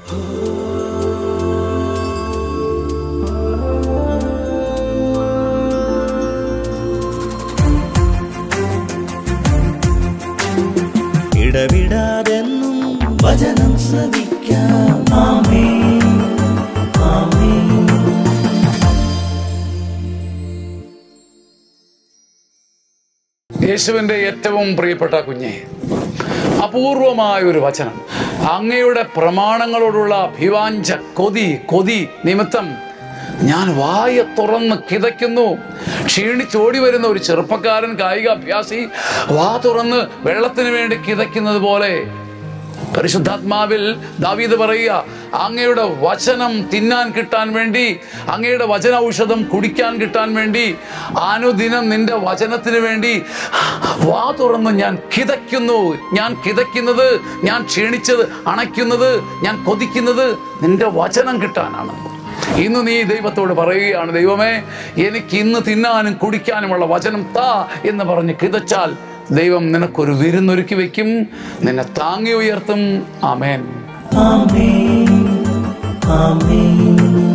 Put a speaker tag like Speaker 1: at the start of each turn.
Speaker 1: ഇടവിടാതെന്നും വചനം ശ്രവിക്കാം ആമേൻ ആമേൻ
Speaker 2: യേശുവിൻ്റെ ഏറ്റവും പ്രിയപ്പെട്ട കുഞ്ഞെ അപൂർവമായ ഒരു വചനം അങ്ങയുടെ പ്രമാണങ്ങളോടുള്ള അഭിവാഞ്ച കൊതി കൊതി നിമിത്തം ഞാൻ വായ തുറന്ന് കിതയ്ക്കുന്നു ക്ഷീണിച്ചോടി വരുന്ന ഒരു ചെറുപ്പക്കാരൻ കായിക അഭ്യാസി വാ തുറന്ന് വെള്ളത്തിന് വേണ്ടി കിതയ്ക്കുന്നത് പോലെ പരിശുദ്ധാത്മാവിൽ ദാവീദ് പറയുക അങ്ങയുടെ വചനം തിന്നാൻ കിട്ടാൻ വേണ്ടി അങ്ങയുടെ വചന ഔഷധം കുടിക്കാൻ കിട്ടാൻ വേണ്ടി അനുദിനം നിന്റെ വചനത്തിന് വേണ്ടി വാ തുറന്ന് ഞാൻ കിതയ്ക്കുന്നു ഞാൻ കിതയ്ക്കുന്നത് ഞാൻ ക്ഷീണിച്ചത് അണയ്ക്കുന്നത് ഞാൻ കൊതിക്കുന്നത് നിന്റെ വചനം കിട്ടാനാണ് ഇന്ന് നീ ദൈവത്തോട് പറയുകയാണ് ദൈവമേ എനിക്ക് ഇന്ന് തിന്നാനും കുടിക്കാനുമുള്ള വചനം താ എന്ന് പറഞ്ഞ് കിതച്ചാൽ ദൈവം നിനക്കൊരു വിരുന്നൊരുക്കി വെക്കും നിന്നെ താങ്ങി ഉയർത്തും ആമേൻ
Speaker 1: ആമേൻ ആമേൻ